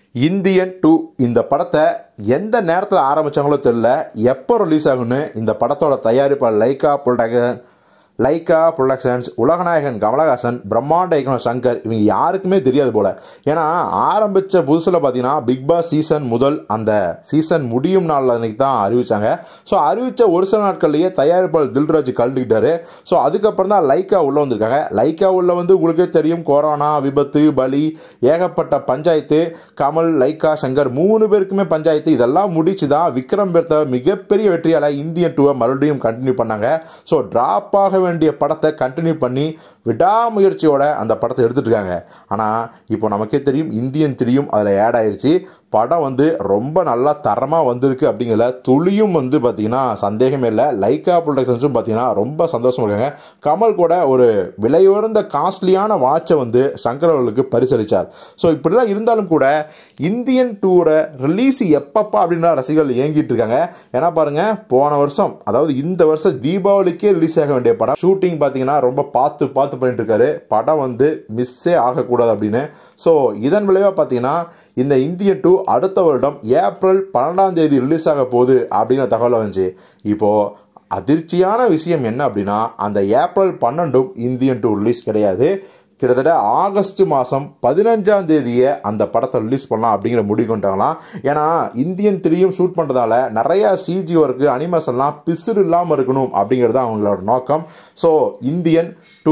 Indian two இந்த படத்தை எந்த நேரத்தில் ஆரம்பிச்சாங்களோ தெரியல எப்போ ரிலீஸ் ஆகும்னு இந்த படத்தோட தயாரிப்பாளர் லைக்கா புரொடக்ஷன் லைக்கா ப்ரொடக்ஷன்ஸ் உலகநாயகன் கமலஹாசன் பிரம்மாண்ட இயக்குனர் சங்கர் இவங்க யாருக்குமே தெரியாது போல ஏன்னா ஆரம்பித்த புதுசில் பார்த்தீங்கன்னா பிக் பாஸ் சீசன் முதல் அந்த சீசன் முடியும் நாளில் அன்னைக்கு தான் அறிவிச்சாங்க ஸோ அறிவித்த ஒரு சில நாட்கள்லேயே தயாரிப்பாளர் தில்ராஜ் கலந்துக்கிட்டாரு ஸோ அதுக்கப்புறம் தான் லைக்கா உள்ளே வந்திருக்காங்க லைக்கா உள்ள வந்து உங்களுக்கே தெரியும் கொரோனா விபத்து பலி ஏகப்பட்ட பஞ்சாயத்து கமல் லைக்கா சங்கர் மூணு பேருக்குமே பஞ்சாயத்து இதெல்லாம் முடிச்சு தான் விக்ரம் பெர்த்த மிகப்பெரிய வெற்றியால் இந்தியன் டூவை மறுபடியும் கண்டினியூ பண்ணாங்க ஸோ ட்ராப் ஆக வேண்டிய படத்தை கண்டினியூ பண்ணி விடாமுயற்சியோட அந்த படத்தை எடுத்துட்டு இருக்காங்க ஆனால் இப்போ நமக்கே தெரியும் இந்தியன் த்ரீயும் அதில் ஆட் ஆயிருச்சு படம் வந்து ரொம்ப நல்லா தரமாக வந்திருக்கு அப்படிங்கிற துளியும் வந்து பார்த்தீங்கன்னா சந்தேகமே இல்லை லைக்கா ப்ரொடக்ஷன்ஸும் பார்த்தீங்கன்னா ரொம்ப சந்தோஷமா இருக்காங்க கமல் கூட ஒரு விலையுயர்ந்த காஸ்ட்லியான வாட்சை வந்து சங்கர் அவர்களுக்கு பரிசளித்தார் ஸோ இப்படிலாம் இருந்தாலும் கூட இந்தியன் டூரை ரிலீஸ் எப்பப்பா அப்படின்னா ரசிகர்கள் ஏங்கிட்டு இருக்காங்க ஏன்னா பாருங்க போன வருஷம் அதாவது இந்த வருஷம் தீபாவளிக்கே ரிலீஸ் ஆக வேண்டிய படம் ஷூட்டிங் பார்த்தீங்கன்னா ரொம்ப பார்த்து பார்த்து பண்ணிட்டு இருக்காரு படம் வந்து மிஸ்ஸே ஆகக்கூடாது அப்படின்னு ஸோ இதன் விளைவாக பார்த்தீங்கன்னா இந்த இந்தியன் டூ அடுத்த வருடம் ஏப்ரல் பன்னெண்டாம் தேதி ரிலீஸ் ஆக போகுது அப்படிங்கிற தகவல் வந்துச்சு இப்போது அதிர்ச்சியான விஷயம் என்ன அப்படின்னா அந்த ஏப்ரல் பன்னெண்டும் இந்தியன் டூ ரிலீஸ் கிடையாது கிட்டத்தட்ட ஆகஸ்ட் மாதம் பதினஞ்சாம் தேதியே அந்த படத்தை ரிலீஸ் பண்ணலாம் அப்படிங்கிற முடிவு கொண்டாங்களாம் ஏன்னா இந்தியன் த்ரீயும் ஷூட் பண்ணுறதால நிறையா சிஜி ஒர்க்கு அனிமேஷன்லாம் பிசுறு இல்லாமல் இருக்கணும் அப்படிங்கிறது தான் அவங்களோட நோக்கம் ஸோ இந்தியன் டூ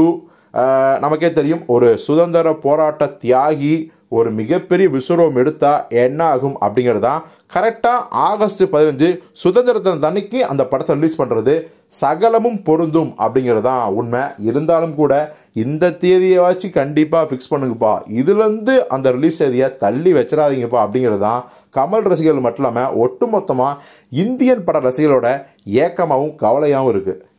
நமக்கே தெரியும் ஒரு சுதந்திர போராட்ட தியாகி ஒரு மிகப்பெரிய விஸ்வரூபம் எடுத்தா என்ன ஆகும் அப்படிங்கிறது தான் கரெக்டாக ஆகஸ்ட் பதினஞ்சு சுதந்திர தின தன்னைக்கு அந்த படத்தை ரிலீஸ் பண்ணுறது சகலமும் பொருந்தும் அப்படிங்கிறது தான் உண்மை இருந்தாலும் கூட இந்த தேதியை வச்சு கண்டிப்பாக ஃபிக்ஸ் பண்ணுங்கப்பா இதுலேருந்து அந்த ரிலீஸ் தேதியை தள்ளி வச்சிடாதீங்கப்பா அப்படிங்கிறது தான் கமல் ரசிகர்கள் மட்டும் இல்லாமல் ஒட்டுமொத்தமாக இந்தியன் பட ரசிகர்களோட ஏக்கமாகவும் கவலையாகவும் இருக்குது